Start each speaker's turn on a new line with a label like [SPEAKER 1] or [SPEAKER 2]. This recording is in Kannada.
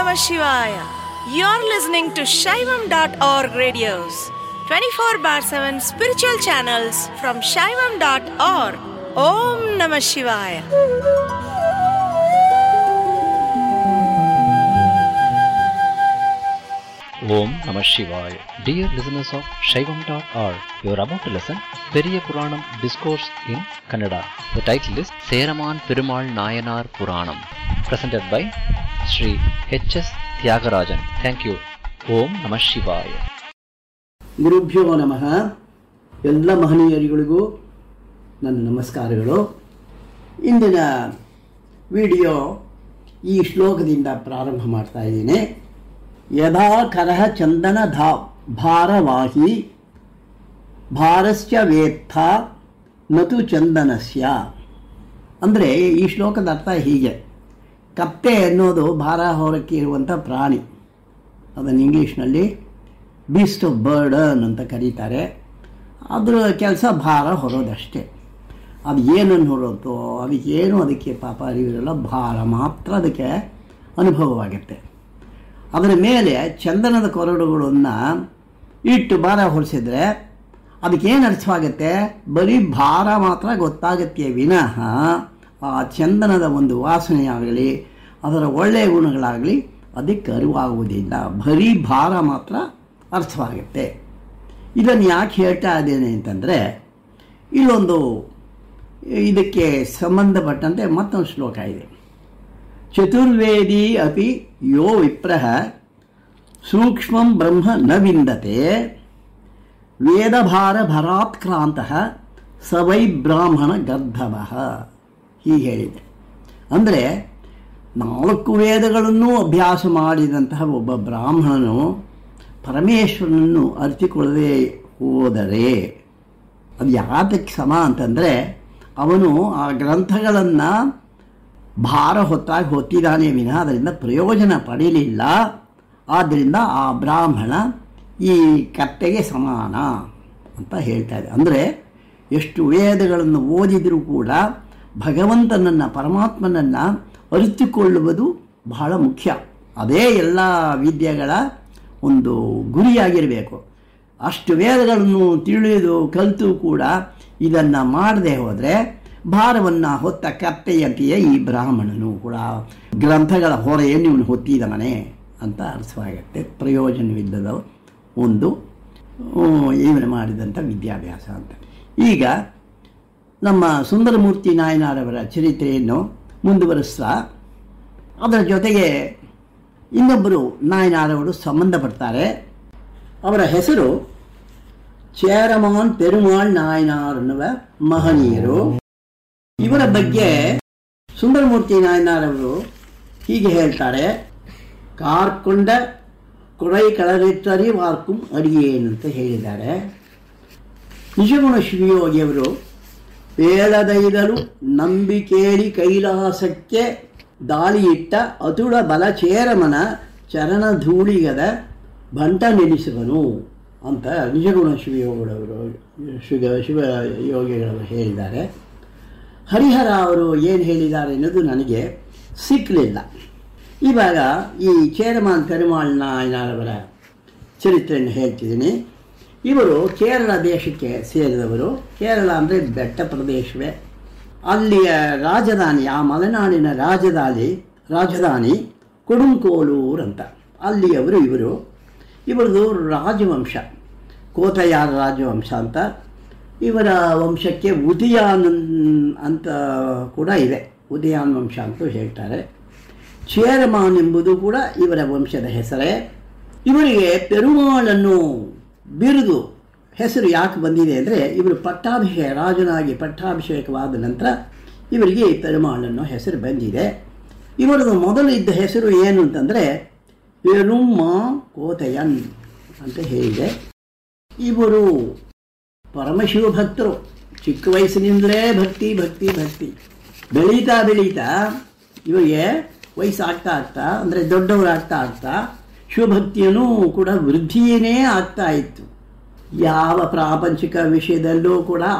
[SPEAKER 1] Namah Shivaya. You're listening to Shaivam.org radios, 24 bar 7 spiritual channels from Shaivam.org. Om Namah Shivaya.
[SPEAKER 2] Om Namah Shivaya. Dear listeners of Shaivam.org, you are about to listen Periya Puranam Discourse in Kannada. The title is Seraman Perumal Nayanar Puranam, presented by Sri H.S. Tyagarajan. Thank you. Om Namah Shivaya.
[SPEAKER 3] ಗುರುಭ್ಯೋ ನಮಃ ಎಲ್ಲ ಮಹನೀಯರಿಗಳಿಗೂ ನನ್ನ ನಮಸ್ಕಾರಗಳು ಇಂದಿನ ವಿಡಿಯೋ ಈ ಶ್ಲೋಕದಿಂದ ಪ್ರಾರಂಭ ಮಾಡ್ತಾ ಇದ್ದೀನಿ ಯದಾ ಕರಹ ಚಂದನ ಧಾ ಭಾರವಾಹಿ ಭಾರಸ್ಯ ವೇತ್ಥ ನತು ಚಂದನಸ್ಯ ಅಂದರೆ ಈ ಶ್ಲೋಕದ ಅರ್ಥ ಹೀಗೆ ಕತ್ತೆ ಅನ್ನೋದು ಭಾರ ಹೊರಕ್ಕೆ ಇರುವಂಥ ಪ್ರಾಣಿ ಅದನ್ನು ಇಂಗ್ಲೀಷ್ನಲ್ಲಿ ಬೀಸ್ಟ್ ಆಫ್ ಬರ್ಡನ್ ಅಂತ ಕರೀತಾರೆ ಅದರ ಕೆಲಸ ಭಾರ ಹೊರೋದಷ್ಟೇ ಅದು ಏನನ್ನು ಹೊರೋದು ಅದಕ್ಕೆ ಏನು ಅದಕ್ಕೆ ಪಾಪ ಅರಿವಿರಲ್ಲ ಭಾರ ಮಾತ್ರ ಅದಕ್ಕೆ ಅನುಭವವಾಗುತ್ತೆ ಅದರ ಮೇಲೆ ಚಂದನದ ಕೊರಡುಗಳನ್ನು ಇಟ್ಟು ಭಾರ ಹೊರಿಸಿದ್ರೆ ಅದಕ್ಕೇನು ಅರ್ಥವಾಗುತ್ತೆ ಬರೀ ಭಾರ ಮಾತ್ರ ಗೊತ್ತಾಗುತ್ತೆ ವಿನಃ ಆ ಚಂದನದ ಒಂದು ವಾಸನೆಯಾಗಲಿ ಅದರ ಒಳ್ಳೆಯ ಗುಣಗಳಾಗಲಿ ಅದಕ್ಕೆ ಅರಿವಾಗುವುದಿಲ್ಲ ಬರೀ ಭಾರ ಮಾತ್ರ ಅರ್ಥವಾಗುತ್ತೆ ಇದನ್ನು ಯಾಕೆ ಹೇಳ್ತಾ ಇದ್ದೇನೆ ಅಂತಂದರೆ ಇಲ್ಲೊಂದು ಇದಕ್ಕೆ ಸಂಬಂಧಪಟ್ಟಂತೆ ಮತ್ತೊಂದು ಶ್ಲೋಕ ಇದೆ ಚತುರ್ವೇದಿ ಅಪಿ ಯೋ ವಿಪ್ರಹ ಸೂಕ್ಷ್ಮಂ ಬ್ರಹ್ಮ ನ ವಿಂದತೆ ವೇದಭಾರ ಭರಾತ್ಕ್ರಾಂತ ಸ ವೈ ಬ್ರಾಹ್ಮಣ ಗರ್ಧವ ಹೀಗೆ ಹೇಳಿದೆ ಅಂದರೆ ನಾಲ್ಕು ವೇದಗಳನ್ನು ಅಭ್ಯಾಸ ಮಾಡಿದಂತಹ ಒಬ್ಬ ಬ್ರಾಹ್ಮಣನು ಪರಮೇಶ್ವರನನ್ನು ಅರಿತುಕೊಳ್ಳದೆ ಹೋದರೆ ಅದು ಯಾತಕ್ಕೆ ಸಮ ಅಂತಂದರೆ ಅವನು ಆ ಗ್ರಂಥಗಳನ್ನು ಭಾರ ಹೊತ್ತಾಗಿ ಹೊತ್ತಿದ್ದಾನೆ ವಿನಃ ಅದರಿಂದ ಪ್ರಯೋಜನ ಪಡೀಲಿಲ್ಲ ಆದ್ದರಿಂದ ಆ ಬ್ರಾಹ್ಮಣ ಈ ಕತ್ತೆಗೆ ಸಮಾನ ಅಂತ ಹೇಳ್ತಾ ಇದೆ ಅಂದರೆ ಎಷ್ಟು ವೇದಗಳನ್ನು ಓದಿದರೂ ಕೂಡ ಭಗವಂತನನ್ನು ಪರಮಾತ್ಮನನ್ನು ಅರಿತುಕೊಳ್ಳುವುದು ಬಹಳ ಮುಖ್ಯ ಅದೇ ಎಲ್ಲ ವಿದ್ಯೆಗಳ ಒಂದು ಗುರಿಯಾಗಿರಬೇಕು ಅಷ್ಟು ವೇದಗಳನ್ನು ತಿಳಿದು ಕಲಿತು ಕೂಡ ಇದನ್ನು ಮಾಡದೆ ಹೋದರೆ ಭಾರವನ್ನು ಹೊತ್ತ ಕತ್ತೆಯಂತೆಯೇ ಈ ಬ್ರಾಹ್ಮಣನು ಕೂಡ ಗ್ರಂಥಗಳ ಹೊರೆಯನ್ನು ಇವನು ಹೊತ್ತಿದವನೇ ಅಂತ ಅರ್ಥವಾಗುತ್ತೆ ಪ್ರಯೋಜನವಿಲ್ಲದ ಒಂದು ಇವನು ಮಾಡಿದಂಥ ವಿದ್ಯಾಭ್ಯಾಸ ಅಂತ ಈಗ ನಮ್ಮ ಸುಂದರಮೂರ್ತಿ ನಾಯನಾರವರ ಚರಿತ್ರೆಯನ್ನು ಮುಂದುವರಿಸ್ತಾ ಅದರ ಜೊತೆಗೆ ಇನ್ನೊಬ್ಬರು ನಾಯನಾರವರು ಸಂಬಂಧಪಡ್ತಾರೆ ಅವರ ಹೆಸರು ಚೇರಮಾನ್ ಪೆರುಮಾಳ್ ನಾಯನಾರ್ ಅನ್ನುವ ಮಹನೀಯರು ಇವರ ಬಗ್ಗೆ ಸುಂದರಮೂರ್ತಿ ನಾಯನಾರವರು ಹೀಗೆ ಹೇಳ್ತಾರೆ ಕಾರ್ಕೊಂಡ ಕೊಡೈ ಕಳರಿಟ್ಟರಿ ವಾರ್ಕುಂ ಅಡಿಯೇನು ಅಂತ ಹೇಳಿದ್ದಾರೆ ನಿಜಗುಣ ಶಿವಯೋಗಿಯವರು ಪೇಳದೈದಲು ನಂಬಿಕೇಳಿ ಕೈಲಾಸಕ್ಕೆ ದಾಳಿಯಿಟ್ಟ ಅತುಳ ಬಲಚೇರಮನ ಚರಣ ಧೂಳಿಗದ ಬಂಟ ನೆಲೆಸುವನು ಅಂತ ನಿಜಗುಣ ಶಿವಯೋಗಿಗಳವರು ಶಿವ ಶಿವ ಯೋಗಿಗಳವರು ಹೇಳಿದ್ದಾರೆ ಹರಿಹರ ಅವರು ಏನು ಹೇಳಿದ್ದಾರೆ ಅನ್ನೋದು ನನಗೆ ಸಿಕ್ಕಲಿಲ್ಲ ಇವಾಗ ಈ ಚೇರಮಾನ್ ಪೆರುಮಾಳ್ ನಾಯನರವರ ಚರಿತ್ರೆಯನ್ನು ಹೇಳ್ತಿದ್ದೀನಿ ಇವರು ಕೇರಳ ದೇಶಕ್ಕೆ ಸೇರಿದವರು ಕೇರಳ ಅಂದರೆ ಬೆಟ್ಟ ಪ್ರದೇಶವೇ ಅಲ್ಲಿಯ ರಾಜಧಾನಿ ಆ ಮಲೆನಾಡಿನ ರಾಜಧಾನಿ ರಾಜಧಾನಿ ಕೊಡುಂಕೋಲೂರು ಅಂತ ಅಲ್ಲಿಯವರು ಇವರು ಇವರದು ರಾಜವಂಶ ಕೋತಯಾರ ರಾಜವಂಶ ಅಂತ ಇವರ ವಂಶಕ್ಕೆ ಉದಯಾನ್ ಅಂತ ಕೂಡ ಇದೆ ಉದಯಾನ್ ವಂಶ ಅಂತೂ ಹೇಳ್ತಾರೆ ಚೇರಮಾನ್ ಎಂಬುದು ಕೂಡ ಇವರ ವಂಶದ ಹೆಸರೇ ಇವರಿಗೆ ಪೆರುಮಾಳನ್ನು ಬಿರುದು ಹೆಸರು ಯಾಕೆ ಬಂದಿದೆ ಅಂದರೆ ಇವರು ಪಟ್ಟಾಭಿಷೇಕ ರಾಜನಾಗಿ ಪಟ್ಟಾಭಿಷೇಕವಾದ ನಂತರ ಇವರಿಗೆ ಪೆರುಮಾಳನ್ನು ಹೆಸರು ಬಂದಿದೆ ಇವರದು ಮೊದಲು ಇದ್ದ ಹೆಸರು ಏನು ಅಂತಂದರೆ ಪೆರುಮ್ಮ ಕೋತಯನ್ ಅಂತ ಹೇಳಿದೆ ಇವರು ಪರಮಶಿವ ಭಕ್ತರು ಚಿಕ್ಕ ವಯಸ್ಸಿನಿಂದಲೇ ಭಕ್ತಿ ಭಕ್ತಿ ಭಕ್ತಿ ಬೆಳೀತಾ ಬೆಳೀತಾ ಇವರಿಗೆ ವಯಸ್ಸಾಗ್ತಾ ಆಗ್ತಾ ಅಂದರೆ ದೊಡ್ಡವರಾಗ್ತಾ ಆಗ್ತಾ ಶಿವಭಕ್ತಿಯೂ ಕೂಡ ವೃದ್ಧಿಯೇ ಆಗ್ತಾ ಇತ್ತು ಯಾವ ಪ್ರಾಪಂಚಿಕ ವಿಷಯದಲ್ಲೂ ಕೂಡ